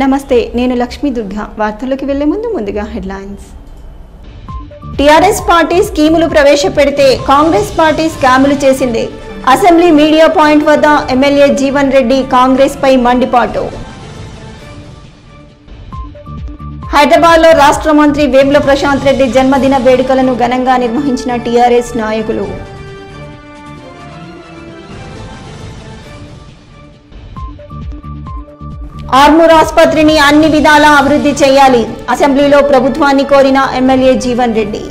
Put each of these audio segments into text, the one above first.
నమస్తే నేను లక్ష్మీ దుర్గా వార్తల్లోకి వెళ్లే ముందు ముందుగా హెడ్లైన్స్ టీఆర్ఎస్ పార్టీ స్కీములు ప్రవేశపెడితే కాంగ్రెస్ పార్టీ స్కాములు చేసింది అసెంబ్లీ మీడియా పాయింట్ వద్ద ఎమ్మెల్యే జీవన్ రెడ్డి కాంగ్రెస్ పై మండిపాటు హైదరాబాద్లో రాష్ట్ర మంత్రి వేముల ప్రశాంత్ రెడ్డి జన్మదిన వేడుకలను ఘనంగా నిర్వహించిన టీఆర్ఎస్ నాయకులు ఆర్మూర్ ఆసుపత్రిని అన్ని విధాలా అభివృద్ధి చేయాలి అసెంబ్లీలో ప్రభుత్వాన్ని కోరిన ఎమ్మెల్యే జీవన్ రెడ్డి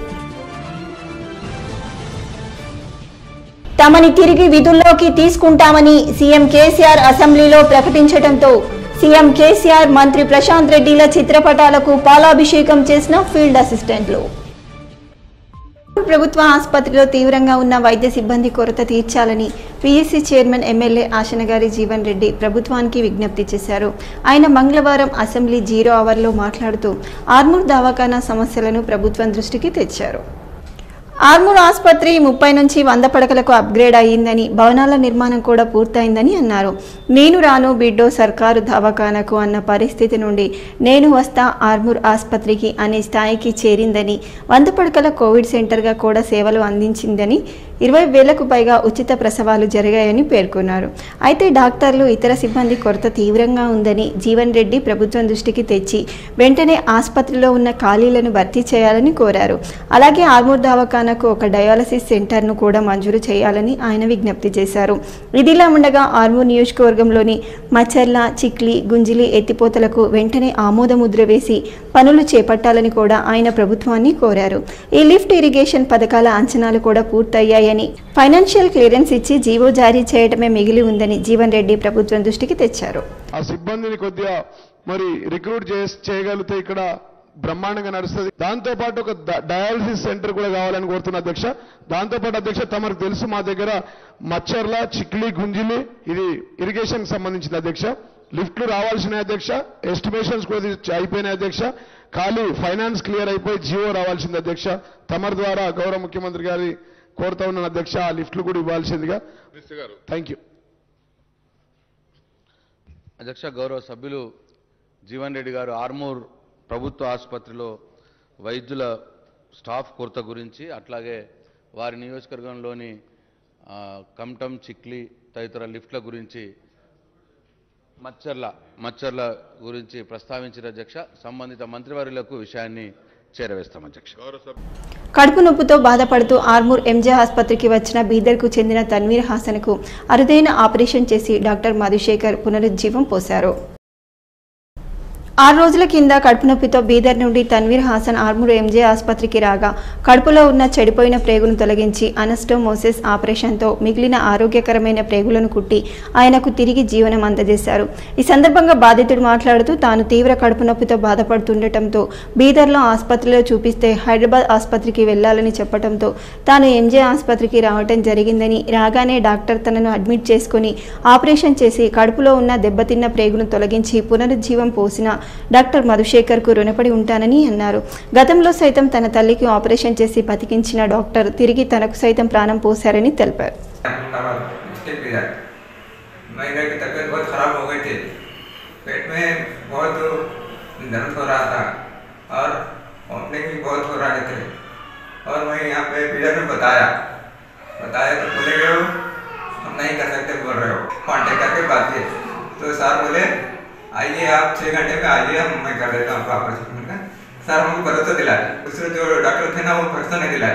తమని తిరిగి విధుల్లోకి తీసుకుంటామని సీఎం కేసీఆర్ అసెంబ్లీలో ప్రకటించడంతో సీఎం కేసీఆర్ మంత్రి ప్రశాంత్ రెడ్డిల చిత్రపటాలకు పాలాభిషేకం చేసిన ఫీల్డ్ అసిస్టెంట్లు ప్రభుత్వ ఆసుపత్రిలో తీవ్రంగా ఉన్న వైద్య సిబ్బంది కొరత తీర్చాలని PSC chairman MLA Ashannagari Jeevan Reddy ప్రభుత్వానికి విజ్ఞప్తి చేశారు ఆయన మంగళవారం అసెంబ్లీ జీరో అవర్లో మాట్లాడుతూ ఆర్మూర్ దవాఖానా సమస్యలను ప్రభుత్వం దృష్టికి తెచ్చారు ఆర్మూర్ ఆసుపత్రి ముప్పై నుంచి వంద పడకలకు అప్గ్రేడ్ అయ్యిందని భవనాల నిర్మాణం కూడా పూర్తయిందని అన్నారు నేను రాను బిడ్డో సర్కారు దవాఖానకు అన్న పరిస్థితి నుండి నేను వస్తా ఆర్మూర్ ఆసుపత్రికి అనే స్థాయికి చేరిందని వంద పడకల కోవిడ్ సెంటర్గా కూడా సేవలు అందించిందని ఇరవై వేలకు పైగా ఉచిత ప్రసవాలు జరిగాయని పేర్కొన్నారు అయితే డాక్టర్లు ఇతర సిబ్బంది కొరత తీవ్రంగా ఉందని జీవన్ రెడ్డి ప్రభుత్వం దృష్టికి తెచ్చి వెంటనే ఆసుపత్రిలో ఉన్న ఖాళీలను భర్తీ చేయాలని కోరారు అలాగే ఆర్మూర్ దవాఖానకు ఒక డయాలసిస్ సెంటర్ను కూడా మంజూరు చేయాలని ఆయన విజ్ఞప్తి చేశారు ఇదిలా ఉండగా ఆర్మూర్ నియోజకవర్గంలోని మచర్ల చిక్లి గుంజిలి ఎత్తిపోతలకు వెంటనే ఆమోద ముద్ర వేసి పనులు చేపట్టాలని కూడా ఆయన ప్రభుత్వాన్ని కోరారు ఈ లిఫ్ట్ ఇరిగేషన్ పథకాల అంచనాలు కూడా పూర్తయ్యాయని ఫైనాన్షియల్ క్లియరెన్స్ ఇచ్చి జీవో జారీ చేయడమే మిగిలి ఉందని జీవన్ రెడ్డి ప్రభుత్వం దృష్టికి తెచ్చారు ఆ సిబ్బందిని కొద్దిగా మరి రిక్రూట్ చేస్- చేయగలిగితే ఇక్కడ బ్రహ్మాండంగా నడుస్తుంది దాంతో పాటు ఒక ద- డయాలసిస్ సెంటర్ కూడా కావాలని కోరుతున్న అధ్యక్ష దాంతో పాటు అధ్యక్ష తమకు తెలుసు మా దగ్గర మచ్చర్ల చిక్లి గుంజిలి ఇది ఇరిగేషన్ సంబంధించింది అధ్యక్ష లిఫ్ట్లు రావాల్సిన అధ్యక్ష ఎస్టిమేషన్స్ కూడా ఇది అయిపోయినాయి అధ్యక్ష ఖాళీ ఫైనాన్స్ క్లియర్ అయిపోయి జియో రావాల్సింది అధ్యక్ష తమరి ద్వారా గౌరవ ముఖ్యమంత్రి గారి కోరుతా ఉన్నాను అధ్యక్ష ఆ లిఫ్ట్లు కూడా ఇవ్వాల్సిందిగా థ్యాంక్ యూ అధ్యక్ష గౌరవ సభ్యులు జీవన్ రెడ్డి గారు ఆర్మూర్ ప్రభుత్వ ఆసుపత్రిలో వైద్యుల స్టాఫ్ కొరత గురించి అట్లాగే వారి నియోజకవర్గంలోని ఆ, కమ్టం చిక్లి తదితర లిఫ్ట్ల గురించి మచ్చర్ల మచ్చర్ల గురించి ప్రస్తావించిన అధ్యక్ష సంబంధిత మంత్రివర్యులకు విషయాన్ని చేరవేస్తాం అధ్యక్ష కడుపు నొప్పితో బాధపడుతూ ఆర్మూర్ ఎంజే ఆసుపత్రికి వచ్చిన బీదర్కు చెందిన తన్వీర్ హాసన్కు అరుదైన ఆపరేషన్ చేసి డాక్టర్ మధుశేఖర్ పునరుజ్జీవం పోశారు ఆరు రోజుల కింద కడుపు నొప్పితో బీదర్ నుండి తన్వీర్ హాసన్ ఆర్మూర్ ఎంజే ఆసుపత్రికి రాగా కడుపులో ఉన్న చెడిపోయిన ప్రేగును తొలగించి అనస్టోమోసిస్ ఆపరేషన్తో మిగిలిన ఆరోగ్యకరమైన ప్రేగులను కుట్టి ఆయనకు తిరిగి జీవనం అందజేశారు ఈ సందర్భంగా బాధితుడు మాట్లాడుతూ తాను తీవ్ర కడుపు నొప్పితో బాధపడుతుండటంతో బీదర్లో ఆసుపత్రిలో చూపిస్తే హైదరాబాద్ ఆసుపత్రికి వెళ్లాలని చెప్పడంతో తాను ఎంజే ఆసుపత్రికి రావటం జరిగిందని రాగానే డాక్టర్ తనను అడ్మిట్ చేసుకుని ఆపరేషన్ చేసి కడుపులో ఉన్న దెబ్బతిన్న ప్రేగును తొలగించి పునరుజ్జీవం పోసిన డాక్టర్ మధుశేఖర్కు రుణపడి ఉంటానని అన్నారు గతంలో సైతం తన తల్లికి ఆపరేషన్ చేసి బతికించిన డాక్టర్ తిరిగి తనకు సైతం ప్రాణం పోశారని తెలిపారు हमारा स्टेप पे जाए महिला की तबीयत बहुत खराब हो गई थी पेट में बहुत दर्द हो रहा था और वॉमिटिंग भी बहुत हो रहे थे और मैं यहाँ पे पीडर में बताया बताया तो बोले कि वो हम नहीं कर सकते बोल रहे हो कॉन्टेक्ट करके बात किए तो सर बोले आइए आप छः घंटे में आइए हम मैं कर देता हूँ आपका ऑपरेशन मैंने कहा, सर हमको भरोसा दिलाए दूसरे जो डॉक्टर थे ना वो भरोसा नहीं दिलाए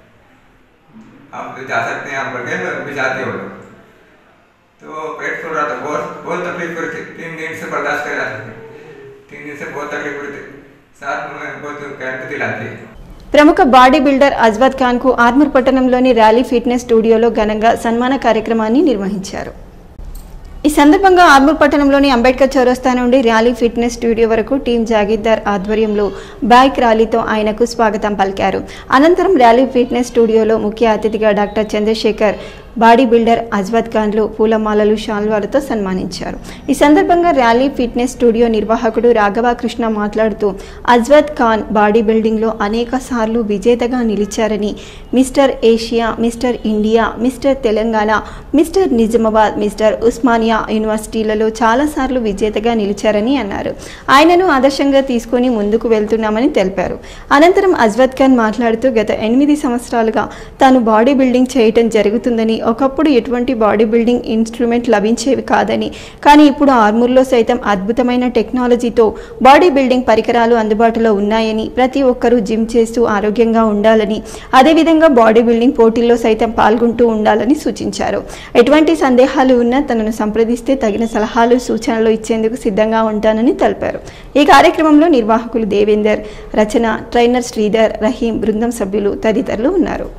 आप जा सकते हैं आप करके भिजाते हो लोग तो पेट फूल रहा था बहुत बहुत तकलीफ हो रही थी तीन दिन से बर्दाश्त कर रहा था तीन दिन से बहुत तकलीफ हो रही थी साथ में बहुत कैंप दिलाती है ప్రముఖ బాడీ బిల్డర్ అజ్వద్ ఖాన్ కు ఆర్మూర్ పట్టణంలోని ర్యాలీ ఫిట్నెస్ స్టూడియోలో ఘనంగా సన్మాన కార్యక్రమాన్ని నిర్వహించారు ఈ సందర్భంగా ఆర్మూర్ పట్టణంలోని అంబేద్కర్ చౌరస్తా నుండి ర్యాలీ ఫిట్నెస్ స్టూడియో వరకు టీం జాగీర్దార్ ఆధ్వర్యంలో బైక్ ర్యాలీతో ఆయనకు స్వాగతం పలికారు అనంతరం ర్యాలీ ఫిట్నెస్ స్టూడియోలో ముఖ్య అతిథిగా doctor Chandrashekar body builder Ajwad ఖాన్లు పూలమాలలు శాల్వాలతో సన్మానించారు ఈ సందర్భంగా ర్యాలీ ఫిట్నెస్ స్టూడియో నిర్వాహకుడు రాఘవ కృష్ణ మాట్లాడుతూ అజ్వద్ ఖాన్ బాడీ బిల్డింగ్లో అనేక సార్లు విజేతగా నిలిచారని mister Asia mister India mister Telangana mister Nizamabad mister Osmania యూనివర్సిటీలలో చాలాసార్లు విజేతగా నిలిచారని అన్నారు ఆయనను ఆదర్శంగా తీసుకొని ముందుకు వెళ్తున్నామని తెలిపారు అనంతరం అజ్వద్ ఖాన్ మాట్లాడుతూ గత ఎనిమిది సంవత్సరాలుగా తాను బాడీ బిల్డింగ్ చేయటం జరుగుతుందని ఒకప్పుడు ఎటువంటి బాడీ బిల్డింగ్ ఇన్స్ట్రుమెంట్ లభించేవి కాదని కానీ ఇప్పుడు ఆర్మూర్లో సైతం అద్భుతమైన టెక్నాలజీతో బాడీ బిల్డింగ్ పరికరాలు అందుబాటులో ఉన్నాయని ప్రతి ఒక్కరూ జిమ్ చేస్తూ ఆరోగ్యంగా ఉండాలని అదేవిధంగా బాడీ బిల్డింగ్ పోటీల్లో సైతం పాల్గొంటూ ఉండాలని సూచించారు ఎటువంటి సందేహాలు ఉన్నా తనను సంప్రదిస్తే తగిన సలహాలు సూచనలు ఇచ్చేందుకు సిద్ధంగా ఉంటానని తెలిపారు ఈ కార్యక్రమంలో నిర్వాహకులు దేవేందర్ రచన ట్రైనర్ శ్రీధర్ రహీం బృందం సభ్యులు తదితరులు ఉన్నారు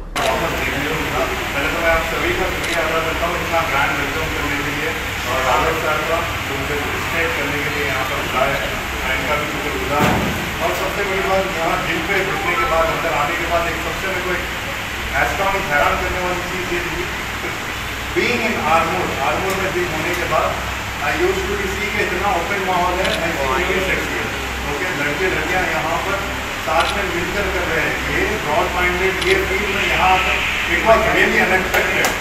पहले तो मैं आप सभी का शुक्रिया अदा करता हूँ इतना ब्रांड वेलकम करने के लिए और राघव सर का जो मुझे स्टेट करने के लिए यहाँ पर बुलाया है मैं इनका भी शुक्रगुजार हूँ और सबसे बड़ी बात यहाँ जिम पे घुसने के बाद अंदर आने के बाद एक सबसे मेरे को एक एस्ट्रॉनिक हैरान करने वाली चीज़ ये थी बीइंग इन आर्मोर आर्मोर में जिम होने के बाद आई यूज टू बी सी के इतना ओपन माहौल है आई सी सेक्सी है ओके लड़के लड़कियाँ यहाँ पर साथ में मिलकर कर रहे हैं ये ब्रॉड माइंडेड ये फील्ड में यहाँ आकर it was really unexpected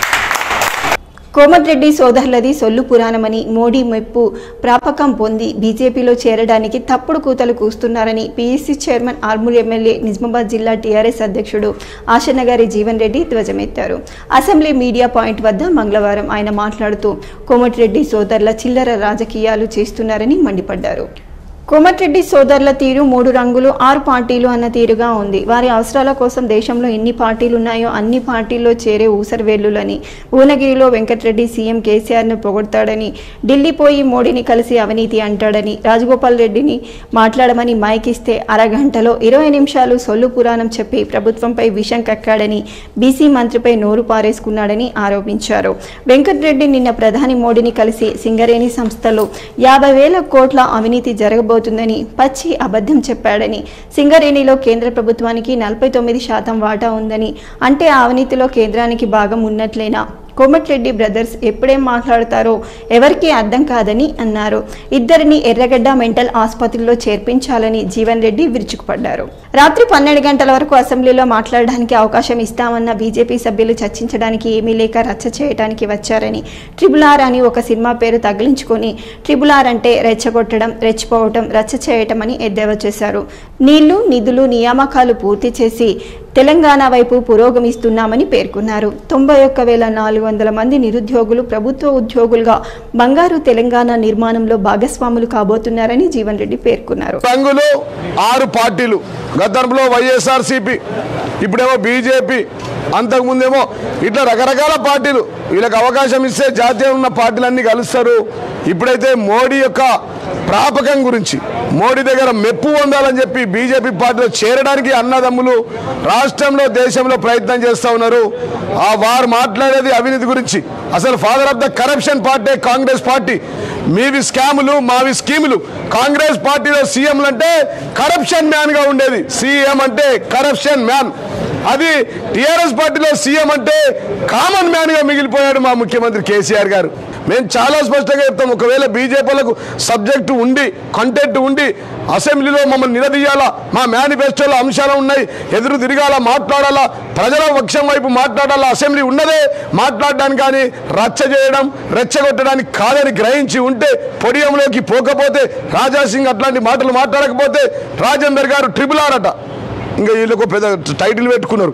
Komatireddy సోదరులది సొల్లు పురాణమని మోడీ మెప్పు ప్రాపకం పొంది బీజేపీలో చేరడానికి తప్పుడు కూతలు కూస్తున్నారని PEC chairman Armoor MLA Nizamabad జిల్లా టీఆర్ఎస్ అధ్యక్షుడు ఆశనగారి జీవన్ రెడ్డి ధ్వజమెత్తారు అసెంబ్లీ మీడియా పాయింట్ వద్ద మంగళవారం ఆయన మాట్లాడుతూ కోమటిరెడ్డి సోదరుల చిల్లర రాజకీయాలు చేస్తున్నారని మండిపడ్డారు కోమటిరెడ్డి సోదరుల తీరు మూడు రంగులు ఆరు పార్టీలు అన్న తీరుగా ఉంది వారి అవసరాల కోసం దేశంలో ఎన్ని పార్టీలు ఉన్నాయో అన్ని పార్టీల్లో చేరే ఊసరవేళ్లులని భువనగిరిలో వెంకటరెడ్డి సీఎం కేసీఆర్ను పొగడతాడని ఢిల్లీ పోయి మోడీని కలిసి అవినీతి అంటాడని రాజగోపాల్ రెడ్డిని మాట్లాడమని మైక్ ఇస్తే అరగంటలో ఇరవై నిమిషాలు సొల్లు పురాణం చెప్పి ప్రభుత్వంపై విషం కక్కాడని బీసీ మంత్రిపై నోరు పారేసుకున్నాడని ఆరోపించారు వెంకటరెడ్డి నిన్న ప్రధాని మోడీని కలిసి సింగరేణి సంస్థలో యాభై వేల కోట్ల అవినీతి జరగబోతుందని పచ్చి అబద్ధం చెప్పాడని సింగరేణిలో కేంద్ర ప్రభుత్వానికి నలభై తొమ్మిది శాతం వాటా ఉందని అంటే ఆ అవినీతిలో కేంద్రానికి భాగం ఉన్నట్లేనా కోమటిరెడ్డి బ్రదర్స్ ఎప్పుడేం మాట్లాడతారో ఎవరికీ అర్థం కాదని అన్నారు ఇద్దరిని ఎర్రగడ్డ మెంటల్ ఆసుపత్రిలో చేర్పించాలని జీవన్ రెడ్డి విరుచుకుపడ్డారు రాత్రి పన్నెండు గంటల వరకు అసెంబ్లీలో మాట్లాడడానికి అవకాశం ఇస్తామన్న బీజేపీ సభ్యులు చర్చించడానికి ఏమీ లేక రచ్చ చేయడానికి వచ్చారని ట్రిబుల్ ఆర్ అని ఒక సినిమా పేరు తగిలించుకొని ట్రిబుల్ ఆర్ అంటే రెచ్చగొట్టడం రెచ్చిపోవటం రచ్చ చేయటం అని ఎద్దేవా చేశారు నీళ్లు నిధులు నియామకాలు పూర్తి చేసి తెలంగాణ వైపు పురోగమిస్తున్నామని పేర్కొన్నారు తొంభై ఒక్క వేల నాలుగు వందల మంది నిరుద్యోగులు ప్రభుత్వ ఉద్యోగులుగా బంగారు తెలంగాణ నిర్మాణంలో భాగస్వాములు కాబోతున్నారని జీవన్ రెడ్డి పేర్కొన్నారు రంగులు ఆరు పార్టీలు గతంలో వైఎస్ఆర్సీపీ ఇప్పుడేమో బీజేపీ అంతకుముందేమో ఇట్లా రకరకాల పార్టీలు వీళ్ళకి అవకాశం ఇస్తే జాతీయం ఉన్న పార్టీలన్నీ కలుస్తారు ఇప్పుడైతే మోడీ యొక్క ప్రాపకం గురించి మోడీ దగ్గర మెప్పు పొందాలని చెప్పి బీజేపీ పార్టీలో చేరడానికి అన్నదమ్ములు రాష్ట్రంలో దేశంలో ప్రయత్నం చేస్తూ ఉన్నారు ఆ వారు మాట్లాడేది అవినీతి గురించి అసలు father of the corruption party Congress party మీవి స్కాములు మావి స్కీములు కాంగ్రెస్ పార్టీలో సీఎంలు అంటే కరప్షన్ మ్యాన్ గా ఉండేది సీఎం అంటే కరప్షన్ మ్యాన్ అది టిఆర్ఎస్ పార్టీలో సీఎం అంటే కామన్ మ్యాన్ గా మిగిలిపోయాడు మా ముఖ్యమంత్రి కేసీఆర్ గారు మేము చాలా స్పష్టంగా చెప్తాం ఒకవేళ బీజేపీలకు సబ్జెక్టు ఉండి కంటెంట్ ఉండి అసెంబ్లీలో మమ్మల్ని నిలదీయాలా మా మేనిఫెస్టోలో అంశాలు ఉన్నాయి ఎదురు తిరగాల మాట్లాడాలా ప్రజల పక్షం వైపు మాట్లాడాలా అసెంబ్లీ ఉన్నదే మాట్లాడడానికి కానీ రచ్చ చేయడం రెచ్చగొట్టడానికి కాదని గ్రహించి ఉంటే పొడియంలోకి పోకపోతే రాజాసింగ్ అట్లాంటి మాటలు మాట్లాడకపోతే రాజేందర్ గారు ట్రిపుల్ ఆర్ అట ఇంకా వీళ్ళకు పెద్ద టైటిల్ పెట్టుకున్నారు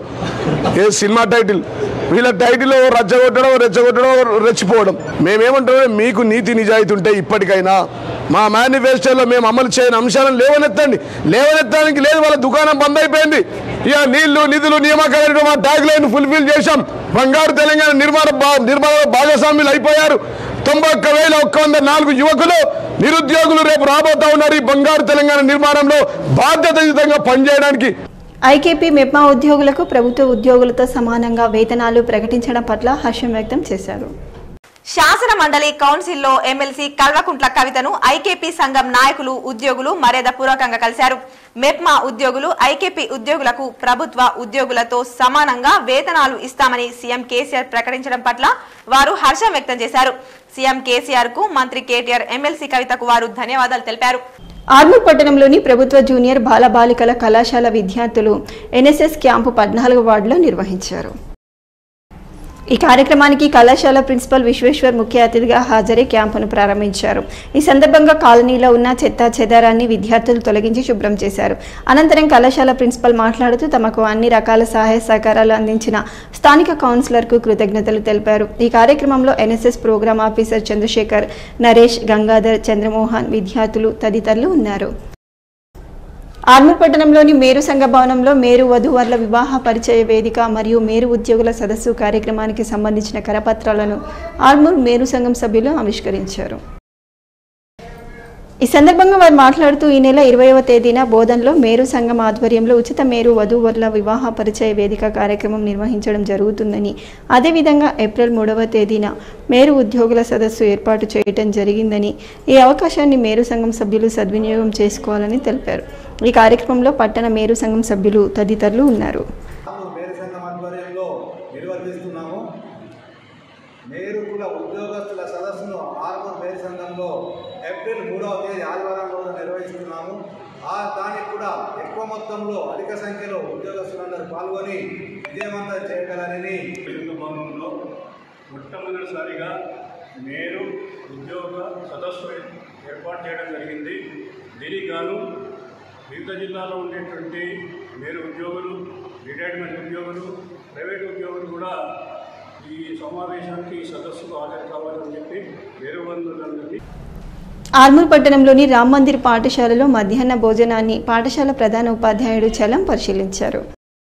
ఏ సినిమా టైటిల్ వీళ్ళ టైటిల్ రచ్చగొట్టడం రెచ్చగొట్టడం రెచ్చిపోవడం మేమేమంటున్నాం మీకు నీతి నిజాయితీ ఉంటే ఇప్పటికైనా మా మేనిఫెస్టోలో మేము అమలు చేయని అంశాలను లేవనెత్తండి లేవనెత్తడానికి లేదు వాళ్ళ దుకాణం బంద్ అయిపోయింది ఇక నీళ్లు నిధులు నియామకాలు మా ట్యాగ్ లైన్ ఫుల్ఫిల్ చేశాం బంగారు తెలంగాణ నిర్మాణ భా- నిర్మాణ భాగస్వాములు అయిపోయారు తొంభై ఒక్క వేల ఒక్క వంద నాలుగు యువకులు నిరుద్యోగులు రేపు రాబోతా ఉన్నారు ఈ బంగారు తెలంగాణ నిర్మాణంలో బాధ్యతాయుతంగా పనిచేయడానికి ఐకేపీ మెప్మా ఉద్యోగులకు ప్రభుత్వ ఉద్యోగులతో సమానంగా వేతనాలు ప్రకటించడం పట్ల హర్షం వ్యక్తం చేశారు శాసన మండలి కౌన్సిల్లో ఎమ్మెల్సీ కల్వకుంట్ల కవితను ఐకేపీ సంఘం నాయకులు ఉద్యోగులు మర్యాద పూర్వకంగా కలిశారు మెప్మా ఉద్యోగులు ఐకేపీ ఉద్యోగులకు ప్రభుత్వ ఉద్యోగులతో సమానంగా వేతనాలు ఇస్తామని సీఎం కేసీఆర్ ప్రకటించడం పట్ల వారు హర్షం వ్యక్తం చేశారు సీఎం కేసీఆర్ కు మంత్రి కేటీఆర్ ఎమ్మెల్సీ కవితకు వారు ధన్యవాదాలు తెలిపారు ఆర్మూర్ పట్టణంలోని ప్రభుత్వ జూనియర్ బాలబాలికల కళాశాల విద్యార్థులు ఎన్ఎస్ఎస్ క్యాంపు పద్నాలుగు వార్డులో నిర్వహించారు ఈ కార్యక్రమానికి కళాశాల ప్రిన్సిపల్ విశ్వేశ్వర్ ముఖ్య అతిథిగా హాజరై క్యాంపును ప్రారంభించారు ఈ సందర్భంగా కాలనీలో ఉన్న చెత్త చెదారాన్ని విద్యార్థులు తొలగించి శుభ్రం చేశారు అనంతరం కళాశాల ప్రిన్సిపల్ మాట్లాడుతూ తమకు అన్ని రకాల సహాయ సహకారాలు అందించిన స్థానిక కౌన్సిలర్కు కృతజ్ఞతలు తెలిపారు ఈ కార్యక్రమంలో NSS programme officer Chandrashekar Naresh Gangadhar Chandramohan విద్యార్థులు తదితరులు ఉన్నారు ఆర్మూర్ పట్టణంలోని మేరు సంఘ భవనంలో మేరు వధూవరుల వివాహ పరిచయ వేదిక మరియు మేరు ఉద్యోగుల సదస్సు కార్యక్రమానికి సంబంధించిన కరపత్రాలను ఆర్మూర్ మేరు సంఘం సభ్యులు ఆవిష్కరించారు ఈ సందర్భంగా వారు మాట్లాడుతూ ఈ నెల ఇరవైవ తేదీన బోధన్లో మేరు సంఘం ఆధ్వర్యంలో ఉచిత మేరు వధూవరుల వివాహ పరిచయ వేదిక కార్యక్రమం నిర్వహించడం జరుగుతుందని అదేవిధంగా ఏప్రిల్ మూడవ తేదీన మేరు ఉద్యోగుల సదస్సు ఏర్పాటు చేయడం జరిగిందని ఈ అవకాశాన్ని మేరు సంఘం సభ్యులు సద్వినియోగం చేసుకోవాలని తెలిపారు ఈ కార్యక్రమంలో పట్టణ మేరు సంఘం సభ్యులు తదితరులు ఉన్నారు తాము మేరు సంఘం ఆధ్వర్యంలో నిర్వర్తిస్తున్నాము మేరు కుల ఉద్యోగస్తుల సదస్సును ఆర్మూర్ మేరు సంఘంలో ఏప్రిల్ మూడవ తేదీ ఆదివారం రోజు నిర్వహిస్తున్నాము ఆ దానికి కూడా ఎక్కువ మొత్తంలో అధిక సంఖ్యలో ఉద్యోగస్తులందరూ పాల్గొని విజయవంతం చేయగలరని విద్యుత్ భవనంలో మొట్టమొదటిసారిగా మేరు ఉద్యోగ సదస్సు ఏర్పాటు చేయడం జరిగింది దీనికి గాను వివిధ జిల్లాలో ఉండేటువంటి మేరు ఉద్యోగులు రిటైర్మెంట్ ఉద్యోగులు ప్రైవేట్ ఉద్యోగులు కూడా ఈ సమావేశానికి ఈ సదస్సుకు హాజరు కావాలని చెప్పి మేరు బంధువులందరినీ ఆర్మూర్ పట్టణంలోని రామ్ మందిర్ పాఠశాలలో మధ్యాహ్న భోజనాన్ని పాఠశాల ప్రధాన ఉపాధ్యాయుడు చలం పరిశీలించారు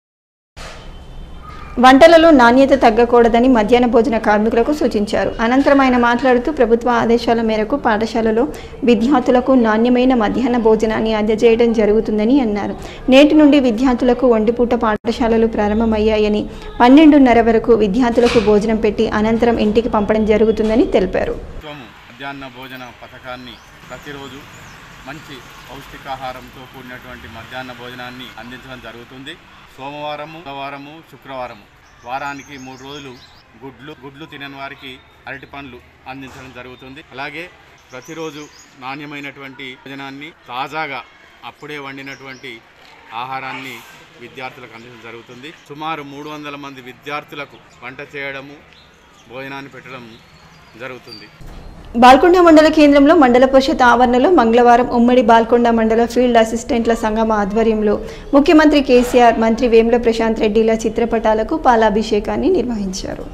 వంటలలో నాణ్యత తగ్గకూడదని మధ్యాహ్న భోజన కార్మికులకు సూచించారు అనంతరం ఆయన మాట్లాడుతూ ప్రభుత్వ ఆదేశాల మేరకు పాఠశాలలో విద్యార్థులకు నాణ్యమైన మధ్యాహ్న భోజనాన్ని అందజేయడం జరుగుతుందని అన్నారు నేటి నుండి విద్యార్థులకు ఒంటిపూట పాఠశాలలు ప్రారంభమయ్యాయని పన్నెండున్నర వరకు విద్యార్థులకు భోజనం పెట్టి అనంతరం ఇంటికి పంపడం జరుగుతుందని తెలిపారు ప్రభుత్వము మధ్యాహ్న భోజన పథకాన్ని ప్రతిరోజు మంచి పౌష్టికాహారంతో కూడినటువంటి మధ్యాహ్న భోజనాన్ని అందించడం జరుగుతుంది సోమవారము బుధవారము శుక్రవారము వారానికి మూడు రోజులు గుడ్లు గుడ్లు తినని వారికి అరటి పండ్లు అందించడం జరుగుతుంది అలాగే ప్రతిరోజు నాణ్యమైనటువంటి భోజనాన్ని తాజాగా అప్పుడే వండినటువంటి ఆహారాన్ని విద్యార్థులకు అందించడం జరుగుతుంది సుమారు మూడు వందల మంది విద్యార్థులకు వంట చేయడము భోజనాన్ని పెట్టడం జరుగుతుంది బాల్కొండ మండల కేంద్రంలో మండల పరిషత్ ఆవరణలో మంగళవారం ఉమ్మడి బాల్కొండ మండల ఫీల్డ్ అసిస్టెంట్ల సంఘం ఆధ్వర్యంలో ముఖ్యమంత్రి కేసీఆర్ మంత్రి వేముల ప్రశాంత్ రెడ్డిల చిత్రపటాలకు పాలాభిషేకాన్ని నిర్వహించారు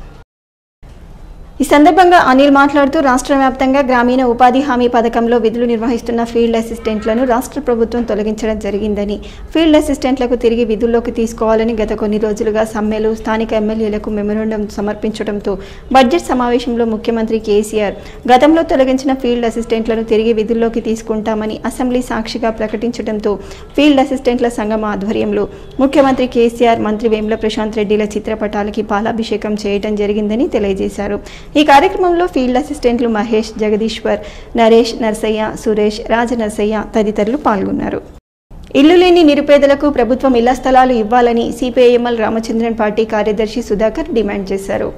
ఈ సందర్భంగా అనిల్ మాట్లాడుతూ రాష్ట్ర వ్యాప్తంగా గ్రామీణ ఉపాధి హామీ పథకంలో విధులు నిర్వహిస్తున్న ఫీల్డ్ అసిస్టెంట్లను రాష్ట్ర ప్రభుత్వం తొలగించడం జరిగిందని ఫీల్డ్ అసిస్టెంట్లకు తిరిగి విధుల్లోకి తీసుకోవాలని గత కొన్ని రోజులుగా సమ్మెలు స్థానిక ఎమ్మెల్యేలకు మెమోరాండం సమర్పించడంతో బడ్జెట్ సమావేశంలో ముఖ్యమంత్రి కేసీఆర్ గతంలో తొలగించిన ఫీల్డ్ అసిస్టెంట్లను తిరిగి విధుల్లోకి తీసుకుంటామని అసెంబ్లీ సాక్షిగా ప్రకటించడంతో ఫీల్డ్ అసిస్టెంట్ల సంఘం ఆధ్వర్యంలో ముఖ్యమంత్రి కేసీఆర్ మంత్రి వేముల ప్రశాంత్ రెడ్డిల చిత్రపటాలకి పాలాభిషేకం చేయడం జరిగిందని తెలియజేశారు ఈ కార్యక్రమంలో ఫీల్డ్ అసిస్టెంట్లు మహేష్ జగదీశ్వర్ నరేష్ నర్సయ్య సురేష్ రాజ నర్సయ్య తదితరులు పాల్గొన్నారు ఇల్లు లేని నిరుపేదలకు ప్రభుత్వం ఇళ్ల స్థలాలు ఇవ్వాలని సిపిఐఎంఎల్ రామచంద్రన్ పార్టీ కార్యదర్శి సుధాకర్ డిమాండ్ చేశారు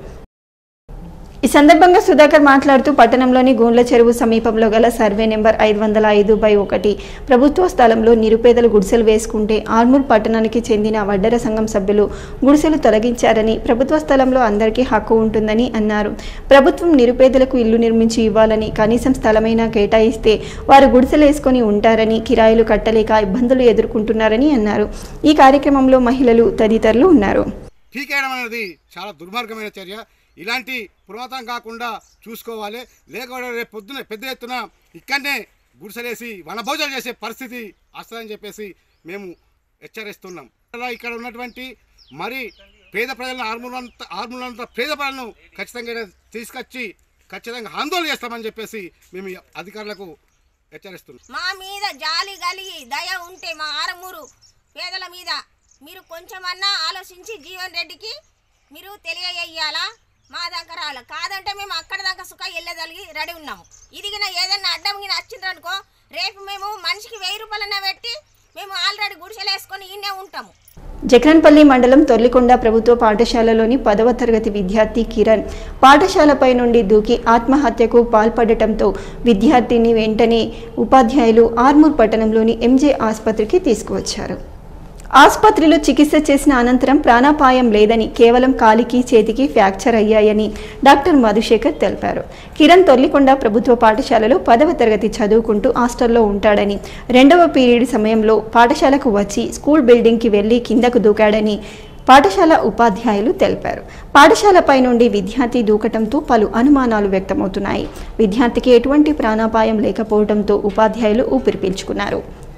ఈ సందర్భంగా సుధాకర్ మాట్లాడుతూ పట్టణంలోని గూండ్ల చెరువు సమీపంలో గల సర్వే నెంబర్ ఐదు వందల ఐదు బై ఒకటి ప్రభుత్వ స్థలంలో నిరుపేదలు గుడిసెలు వేసుకుంటే ఆర్మూర్ పట్టణానికి చెందిన వడ్డర సంఘం సభ్యులు గుడిసెలు తొలగించారని ప్రభుత్వ స్థలంలో అందరికీ హక్కు ఉంటుందని అన్నారు ప్రభుత్వం నిరుపేదలకు ఇల్లు నిర్మించి ఇవ్వాలని కనీసం స్థలమైనా కేటాయిస్తే వారు గుడిసెలు వేసుకొని ఉంటారని కిరాయిలు కట్టలేక ఇబ్బందులు ఎదుర్కొంటున్నారని అన్నారు ఈ కార్యక్రమంలో మహిళలు తదితరులు ఉన్నారు పీకేయడం అనేది చాలా దుర్మార్గమైన చర్య ఇలాంటి పురాతనం కాకుండా చూసుకోవాలి లేకపోతే రేపు పొద్దున పెద్ద ఎత్తున ఇక్కడనే గుడిసెలేసి వనభోజనం చేసే పరిస్థితి వస్తుందని చెప్పేసి మేము హెచ్చరిస్తున్నాం అలా ఇక్కడ ఉన్నటువంటి మరి పేద ప్రజలను ఆర్మూలంత ఆర్మూలంత పేద ప్రజలను ఖచ్చితంగా తీసుకొచ్చి ఖచ్చితంగా ఆందోళన చేస్తామని చెప్పేసి మేము ఈ అధికారులకు హెచ్చరిస్తున్నాం మా మీద జాలి కలిగి దయ ఉంటే మా ఆరమూరు పేదల మీద మీరు కొంచెమన్నా ఆలోచించి జీవన్ రెడ్డికి మీరు తెలియజేయాలా మా దగ్గర రావాలి కాదంటే మేము అక్కడ దాకా సుఖ వెళ్ళదలిగి రెడీ ఉన్నాము ఇదిగిన ఏదన్నా అడ్డం గిన వచ్చిందనుకో రేపు మేము మనిషికి వెయ్యి రూపాయలన్నా పెట్టి మేము ఆల్రెడీ గుడిసెలు వేసుకొని ఈయనే ఉంటాము జగన్పల్లి మండలం తొర్లికొండ ప్రభుత్వ పాఠశాలలోని పదవ తరగతి విద్యార్థి కిరణ్ పాఠశాలపై నుండి దూకి ఆత్మహత్యకు పాల్పడటంతో విద్యార్థిని వెంటనే ఉపాధ్యాయులు ఆర్మూర్ పట్టణంలోని ఎంజే ఆసుపత్రికి తీసుకువచ్చారు ఆసుపత్రిలో చికిత్స చేసిన అనంతరం ప్రాణాపాయం లేదని కేవలం కాలికి చేతికి ఫ్రాక్చర్ అయ్యాయని డాక్టర్ మధుశేఖర్ తెలిపారు కిరణ్ తొర్లికొండ ప్రభుత్వ పాఠశాలలో పదవ తరగతి చదువుకుంటూ హాస్టల్లో ఉంటాడని రెండవ పీరియడ్ సమయంలో పాఠశాలకు వచ్చి స్కూల్ బిల్డింగ్కి వెళ్లి కిందకు దూకాడని పాఠశాల ఉపాధ్యాయులు తెలిపారు పాఠశాలపై నుండి విద్యార్థి దూకటంతో పలు అనుమానాలు వ్యక్తమవుతున్నాయి విద్యార్థికి ఎటువంటి ప్రాణాపాయం లేకపోవడంతో ఉపాధ్యాయులు ఊపిరి పీల్చుకున్నారు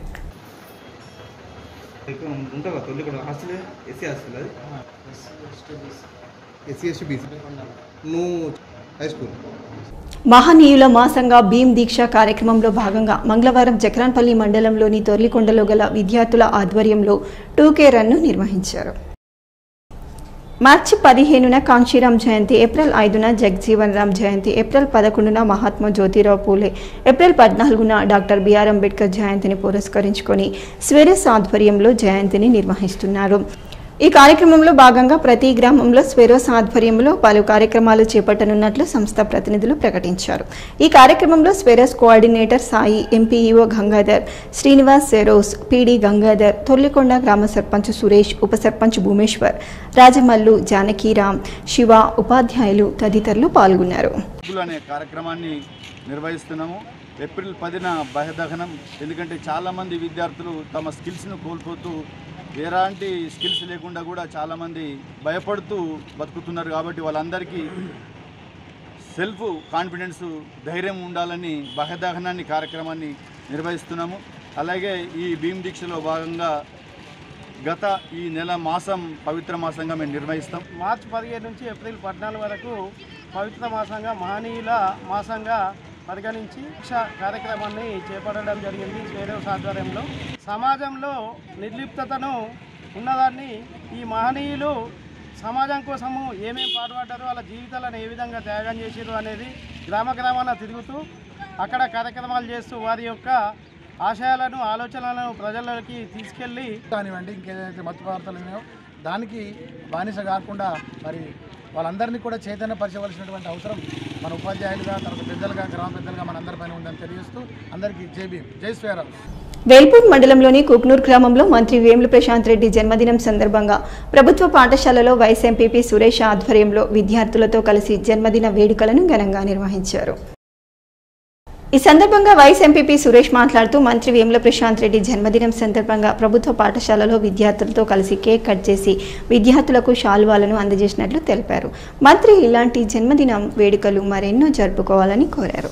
ఉంటావా తొలి కూడా హాస్టల్ ఎస్సీ హాస్టల్ అది ఎస్సీ ఎస్టీ బీసీ నువ్వు హై స్కూల్ మహనీయుల మాసంగా భీమ్ దీక్ష కార్యక్రమంలో భాగంగా మంగళవారం జక్రాన్పల్లి మండలంలోని తొర్లికొండలో గల విద్యార్థుల ఆధ్వర్యంలో టూకే రన్ను నిర్వహించారు మార్చి పదిహేనున కాంశీరామ్ జయంతి ఏప్రిల్ ఐదున జగ్జీవన్ రామ్ జయంతి ఏప్రిల్ పదకొండున మహాత్మా జ్యోతిరావు పూలే ఏప్రిల్ పద్నాలుగున డాక్టర్ బిఆర్ అంబేద్కర్ జయంతిని పురస్కరించుకొని స్వెరస్ ఆధ్వర్యంలో జయంతిని నిర్వహిస్తున్నారు ఈ కార్యక్రమంలో భాగంగా ప్రతి గ్రామంలో స్వెరోస్ ఆధ్వర్యంలో పలు కార్యక్రమాలు చేపట్టనున్నట్లు సంస్థ ప్రతినిధులు ప్రకటించారు ఈ కార్యక్రమంలో Swaeroes coordinator Sai MPEO Gangadhar Srinivas Swaeroes PD Gangadhar Tollikonda గ్రామ సర్పంచ్ సురేష్ ఉప సర్పంచ్ భూమేశ్వర్ రాజమల్లు జానకీరామ్ శివ ఉపాధ్యాయులు తదితరులు పాల్గొన్నారు స్కూల్ అనే కార్యక్రమాన్ని నిర్వహిస్తున్నాము ఏప్రిల్ పదిన బహిర్దహనం ఎందుకంటే చాలామంది విద్యార్థులు తమ స్కిల్స్ను కోల్పోతూ ఎలాంటి స్కిల్స్ లేకుండా కూడా చాలామంది భయపడుతూ బతుకుతున్నారు కాబట్టి వాళ్ళందరికీ సెల్ఫ్ కాన్ఫిడెన్స్ ధైర్యం ఉండాలని బహిర్దహనాన్ని కార్యక్రమాన్ని నిర్వహిస్తున్నాము అలాగే ఈ భీమ్ దీక్షలో భాగంగా గత ఈ నెల మాసం పవిత్ర మాసంగా మేము నిర్వహిస్తాం మార్చి పదిహేను నుంచి ఏప్రిల్ పద్నాలుగు వరకు పవిత్ర మాసంగా మహనీయుల మాసంగా పరిగణించి శిక్ష కార్యక్రమాన్ని చేపట్టడం జరిగింది స్వేరేవ్స్ ఆధ్వర్యంలో సమాజంలో నిర్లిప్తతను ఉన్నదాన్ని ఈ మహనీయులు సమాజం కోసము ఏమేమి పాటుపడ్డారో వాళ్ళ జీవితాలను ఏ విధంగా త్యాగం చేసారు అనేది గ్రామ గ్రామాన తిరుగుతూ అక్కడ కార్యక్రమాలు చేస్తూ వారి యొక్క ఆశయాలను ఆలోచనలను ప్రజలకి తీసుకెళ్ళి కానివ్వండి ఇంకేదైతే మత్తు పదార్థాలు ఉన్నాయో దానికి బానిస కాకుండా మరి వాళ్ళందరినీ కూడా చైతన్యపరచవలసినటువంటి అవసరం మన ఉపాధ్యాయులుగా తర్వాత పెద్దలుగా గ్రామ పెద్దలుగా మన అందరిపైన ఉందని తెలియజేస్తూ అందరికీ జై భీమ్ జై శ్రీరామ్ వేల్పూర్ మండలంలోని కుక్నూర్ గ్రామంలో మంత్రి వేముల ప్రశాంత్ రెడ్డి జన్మదినం సందర్భంగా ప్రభుత్వ పాఠశాలలో వైస్ ఎంపీపీ సురేష్ ఆధ్వర్యంలో విద్యార్థులతో కలిసి జన్మదిన వేడుకలను ఘనంగా నిర్వహించారు ఈ సందర్భంగా వైస్ ఎంపీపీ సురేష్ మాట్లాడుతూ మంత్రి వేముల ప్రశాంత్ రెడ్డి జన్మదినం సందర్భంగా ప్రభుత్వ పాఠశాలలో విద్యార్థులతో కలిసి కేక్ కట్ చేసి విద్యార్థులకు శాలువాలను అందజేసినట్లు తెలిపారు మంత్రి ఇలాంటి జన్మదినం వేడుకలు మరెన్నో జరుపుకోవాలని కోరారు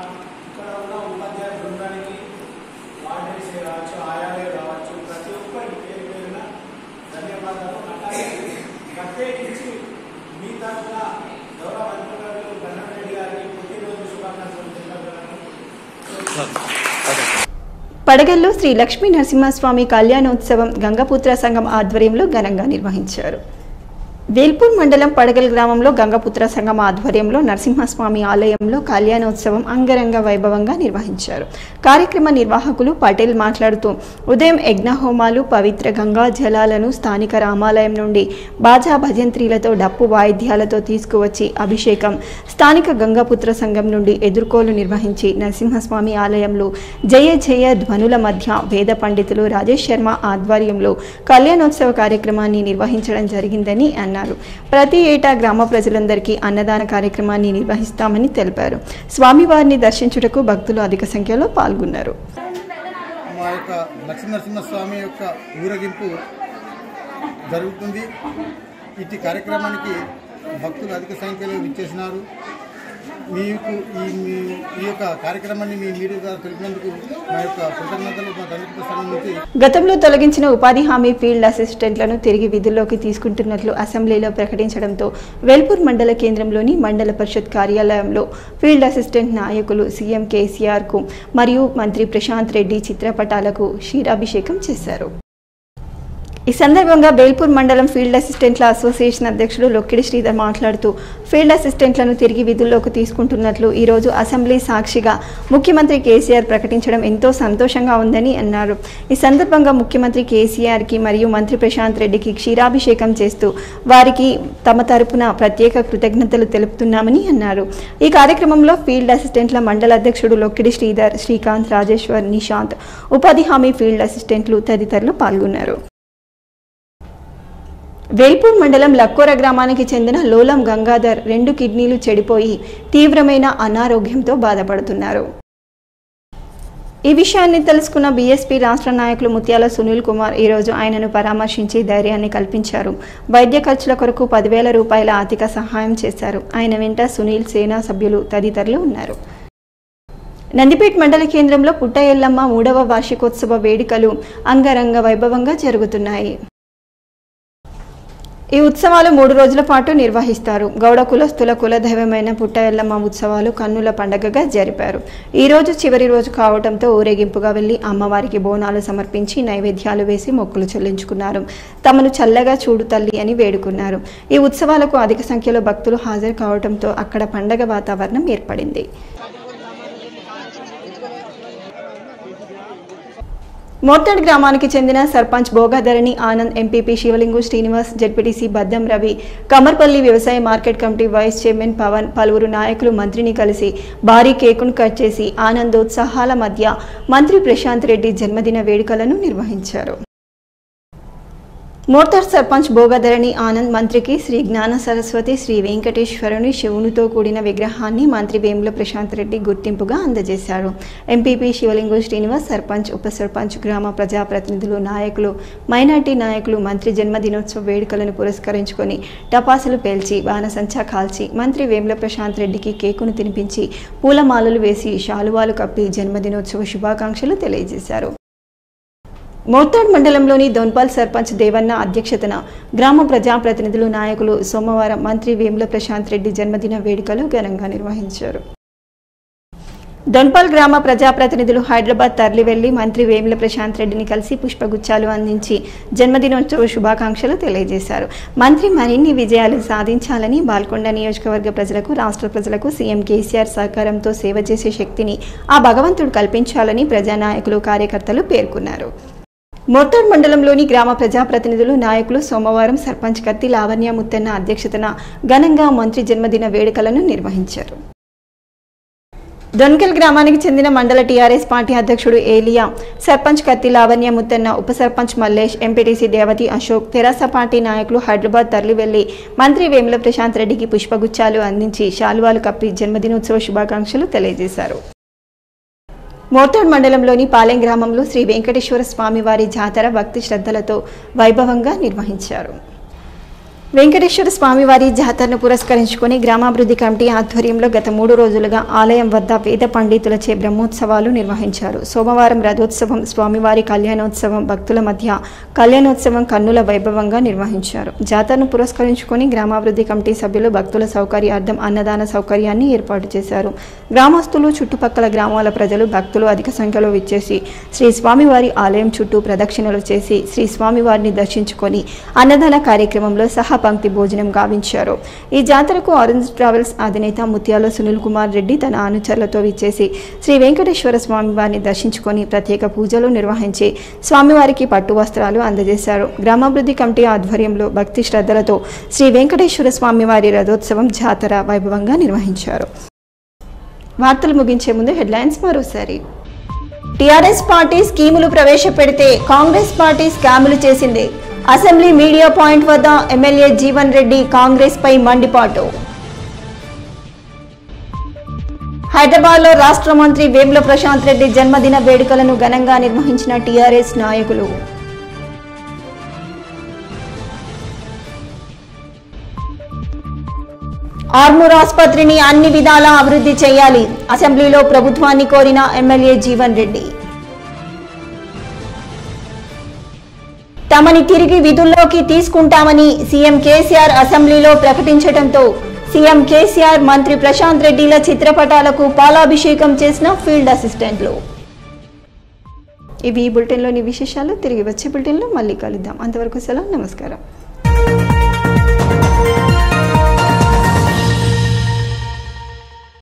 పడగల్లో శ్రీ లక్ష్మీ నరసింహస్వామి కళ్యాణోత్సవం గంగపుత్ర సంఘం ఆధ్వర్యంలో ఘనంగా నిర్వహించారు వేల్పూర్ మండలం పడగల్ గ్రామంలో గంగపుత్ర సంఘం ఆధ్వర్యంలో నరసింహస్వామి ఆలయంలో కళ్యాణోత్సవం అంగరంగ వైభవంగా నిర్వహించారు కార్యక్రమ నిర్వాహకులు పటేల్ మాట్లాడుతూ ఉదయం యజ్ఞహోమాలు పవిత్ర గంగా జలాలను స్థానిక రామాలయం నుండి బాజా భజంత్రీలతో డప్పు వాయిద్యాలతో తీసుకువచ్చి అభిషేకం స్థానిక గంగాపుత్ర సంఘం నుండి ఎదుర్కోలు నిర్వహించి నరసింహస్వామి ఆలయంలో జయ జయ ధ్వనుల మధ్య వేద పండితులు రాజేష్ శర్మ ఆధ్వర్యంలో కళ్యాణోత్సవ కార్యక్రమాన్ని నిర్వహించడం జరిగిందని అన్నారు ప్రతి ఏటా గ్రామ ప్రజలందరికీ అన్నదాన కార్యక్రమాన్ని నిర్వహిస్తామని తెలిపారు స్వామివారిని దర్శించుటకు భక్తులు అధిక సంఖ్యలో పాల్గొన్నారు మా యొక్క లక్ష్మీనరసింహస్వామి యొక్క ఊరేగింపు జరుగుతుంది ఇటు కార్యక్రమానికి భక్తులు అధిక సంఖ్యలో విచ్చేసినారు మీకు ఈ మీ ఈ యొక్క కార్యక్రమాన్ని మీ మీడియా ద్వారా తెలిపినందుకు మా యొక్క కృతజ్ఞతలు మా దండపతి సంఘం నుంచి గతంలో తొలగించిన ఉపాధి హామీ ఫీల్డ్ అసిస్టెంట్లను తిరిగి విధుల్లోకి తీసుకుంటున్నట్లు అసెంబ్లీలో ప్రకటించడంతో వేల్పూర్ మండల కేంద్రంలోని మండల పరిషత్ కార్యాలయంలో ఫీల్డ్ అసిస్టెంట్ నాయకులు సీఎం కేసీఆర్కు మరియు మంత్రి ప్రశాంత్ రెడ్డి చిత్రపటాలకు క్షీరాభిషేకం చేశారు ఈ సందర్భంగా బేల్పూర్ మండలం ఫీల్డ్ అసిస్టెంట్ల అసోసియేషన్ అధ్యక్షుడు లొక్కిడి శ్రీధర్ మాట్లాడుతూ ఫీల్డ్ అసిస్టెంట్లను తిరిగి విధుల్లోకి తీసుకుంటున్నట్లు ఈరోజు అసెంబ్లీ సాక్షిగా ముఖ్యమంత్రి కేసీఆర్ ప్రకటించడం ఎంతో సంతోషంగా ఉందని అన్నారు ఈ సందర్భంగా ముఖ్యమంత్రి కేసీఆర్కి మరియు మంత్రి ప్రశాంత్ రెడ్డికి క్షీరాభిషేకం చేస్తూ వారికి తమ తరపున ప్రత్యేక కృతజ్ఞతలు తెలుపుతున్నామని అన్నారు ఈ కార్యక్రమంలో ఫీల్డ్ అసిస్టెంట్ల మండల అధ్యక్షుడు లొక్కిడి శ్రీధర్ శ్రీకాంత్ రాజేశ్వర్ నిశాంత్ ఉపాధి హామీ ఫీల్డ్ అసిస్టెంట్లు తదితరులు పాల్గొన్నారు వేల్పూర్ మండలం లక్కోర గ్రామానికి చెందిన లోలం గంగాధర్ రెండు కిడ్నీలు చెడిపోయి తీవ్రమైన అనారోగ్యంతో బాధపడుతున్నారు ఈ విషయాన్ని తెలుసుకున్న బీఎస్పీ రాష్ట్ర నాయకులు ముత్యాల సునీల్ కుమార్ ఈరోజు ఆయనను పరామర్శించి ధైర్యాన్ని కల్పించారు వైద్య ఖర్చుల కొరకు పదివేల రూపాయల ఆర్థిక సహాయం చేశారు ఆయన వెంట సునీల్ సేనా సభ్యులు తదితరులు ఉన్నారు నందిపేట్ మండల కేంద్రంలో పుట్ట ఎల్లమ్మ మూడవ వార్షికోత్సవ వేడుకలు అంగరంగ వైభవంగా జరుగుతున్నాయి ఈ ఉత్సవాలు మూడు రోజుల పాటు నిర్వహిస్తారు గౌడ కులస్తుల కులదైవమైన పుట్ట ఎల్లమ్మ ఉత్సవాలు కన్నుల పండగగా జరిపారు ఈ రోజు చివరి రోజు కావడంతో ఊరేగింపుగా వెళ్లి అమ్మవారికి బోనాలు సమర్పించి నైవేద్యాలు వేసి మొక్కులు చెల్లించుకున్నారు తమను చల్లగా చూడు తల్లి అని వేడుకున్నారు ఈ ఉత్సవాలకు అధిక సంఖ్యలో భక్తులు హాజరు కావడంతో అక్కడ పండగ వాతావరణం ఏర్పడింది మోర్తాడ్ గ్రామానికి చెందిన సర్పంచ్ భోగాధరణి ఆనంద్ ఎంపీపీ శివలింగు శ్రీనివాస్ జడ్పీటీసీ బద్దం రవి కమర్పల్లి వ్యవసాయ market committee vice chairman Pavan పలువురు నాయకులు మంత్రిని కలిసి భారీ కేకును కట్ చేసి ఆనందోత్సాహాల మధ్య మంత్రి ప్రశాంత్ రెడ్డి జన్మదిన వేడుకలను నిర్వహించారు మోర్తార్ సర్పంచ్ భోగధరణి ఆనంద్ మంత్రికి శ్రీ జ్ఞాన సరస్వతి శ్రీ వెంకటేశ్వరుని శివునితో కూడిన విగ్రహాన్ని మంత్రి వేముల ప్రశాంత్ రెడ్డి గుర్తింపుగా అందజేశారు ఎంపీపీ శివలింగు శ్రీనివాస్ సర్పంచ్ ఉప సర్పంచ్ గ్రామ ప్రజాప్రతినిధులు నాయకులు మైనార్టీ నాయకులు మంత్రి జన్మదినోత్సవ వేడుకలను పురస్కరించుకొని టపాసులు పేల్చి బాణసంచా కాల్చి మంత్రి వేముల ప్రశాంత్ రెడ్డికి కేకును తినిపించి పూలమాలలు వేసి శాలువాలు కప్పి జన్మదినోత్సవ శుభాకాంక్షలు తెలియజేశారు మోర్తాడ్ మండలంలోని దొన్పాల్ సర్పంచ్ దేవన్న అధ్యక్షతన గ్రామ ప్రజాప్రతినిధులు నాయకులు సోమవారం మంత్రి వేముల ప్రశాంత్ రెడ్డి జన్మదిన వేడుకలు ఘనంగా నిర్వహించారు దొన్పాల్ గ్రామ ప్రజాప్రతినిధులు హైదరాబాద్ తరలి వెళ్లి మంత్రి వేముల ప్రశాంత్ రెడ్డిని కలిసి పుష్పగుచ్చాలు అందించి జన్మదినోత్సవ శుభాకాంక్షలు తెలియజేశారు మంత్రి మరిన్ని విజయాలు సాధించాలని బాల్కొండ నియోజకవర్గ ప్రజలకు రాష్ట్ర ప్రజలకు సీఎం కేసీఆర్ సహకారంతో సేవ చేసే శక్తిని ఆ భగవంతుడు కల్పించాలని ప్రజానాయకులు కార్యకర్తలు పేర్కొన్నారు మోర్తాడ్ మండలంలోని గ్రామ ప్రజాప్రతినిధులు నాయకులు సోమవారం సర్పంచ్ కత్తి లావణ్య ముత్తన్న అధ్యక్షతన ఘనంగా మంత్రి జన్మదిన వేడుకలను నిర్వహించారు దొన్కల్ గ్రామానికి చెందిన మండల టీఆర్ఎస్ పార్టీ అధ్యక్షుడు ఏలియా సర్పంచ్ కత్తి లావణ్య ముత్తన్న ఉప సర్పంచ్ మల్లేష్ ఎంపీటీసీ దేవతి అశోక్ తెరాస పార్టీ నాయకులు హైదరాబాద్ తరలి వెళ్లి మంత్రి వేముల ప్రశాంత్ రెడ్డికి పుష్పగుచ్చాలు అందించి శాలువాలు కప్పి జన్మదినోత్సవ శుభాకాంక్షలు తెలియజేశారు మోర్తాడ్ మండలంలోని పాలెం గ్రామంలో శ్రీ వెంకటేశ్వర స్వామి వారి జాతర భక్తి శ్రద్ధలతో వైభవంగా నిర్వహించారు వెంకటేశ్వర స్వామివారి జాతరను పురస్కరించుకొని గ్రామాభివృద్ధి కమిటీ ఆధ్వర్యంలో గత మూడు రోజులుగా ఆలయం వద్ద వేద పండితులచే బ్రహ్మోత్సవాలు నిర్వహించారు సోమవారం రథోత్సవం స్వామివారి కళ్యాణోత్సవం భక్తుల మధ్య కళ్యాణోత్సవం కన్నుల వైభవంగా నిర్వహించారు జాతరను పురస్కరించుకొని గ్రామాభివృద్ధి కమిటీ సభ్యులు భక్తుల సౌకర్యార్థం అన్నదాన సౌకర్యాన్ని ఏర్పాటు చేశారు గ్రామస్తులు చుట్టుపక్కల గ్రామాల ప్రజలు భక్తులు అధిక సంఖ్యలో విచ్చేసి శ్రీ స్వామివారి ఆలయం చుట్టూ ప్రదక్షిణలు చేసి శ్రీ స్వామివారిని దర్శించుకొని అన్నదాన కార్యక్రమంలో సహా పంక్తి భోజనం గావించారు ఈ జాతరకు ఆరెంజ్ ట్రావెల్స్ అధినేత ముత్యాల సునీల్ కుమార్ రెడ్డి తన అనుచరులతో విచ్చేసి శ్రీ వెంకటేశ్వర స్వామి వారిని దర్శించుకొని ప్రత్యేక పూజలు నిర్వహించి స్వామివారికి పట్టు వస్త్రాలు అందజేశారు గ్రామాభివృద్ధి కమిటీ ఆధ్వర్యంలో భక్తి శ్రద్ధలతో శ్రీ వెంకటేశ్వర స్వామి వారి రథోత్సవం జాతర వైభవంగా నిర్వహించారు వార్తలు ముగించే ముందు హెడ్లైన్స్ మరోసారి టీఆర్ఎస్ పార్టీ స్కీములు ప్రవేశపెడితే కాంగ్రెస్ పార్టీ స్కాములు చేసింది అసెంబ్లీ మీడియా పాయింట్ వద్ద ఎమ్మెల్యే జీవన్ రెడ్డి కాంగ్రెస్ పై మండిపాటు హైదరాబాద్ లో రాష్ట్ర మంత్రి వేముల ప్రశాంత్ రెడ్డి జన్మదిన వేడుకలను ఘనంగా నిర్వహించిన టీఆర్ఎస్ నాయకులు ఆర్మూర్ ఆసుపత్రిని అన్ని విధాలా అభివృద్ధి చేయాలి అసెంబ్లీలో ప్రభుత్వాన్ని కోరిన ఎమ్మెల్యే జీవన్ రెడ్డి తమని తిరిగి విధుల్లోకి తీసుకుంటామని సీఎం కేసీఆర్ అసెంబ్లీలో ప్రకటించడంతో సీఎం కేసీఆర్ మంత్రి ప్రశాంత్ రెడ్డిల చిత్రపటాలకు పాలాభిషేకం చేసిన ఫీల్డ్ అసిస్టెంట్లు ఇవి ఈ బులెటిన్లోని విశేషాలు తిరిగి వచ్చే బులెటిన్లో మళ్ళీ కలుద్దాం అంతవరకు సెలవు నమస్కారం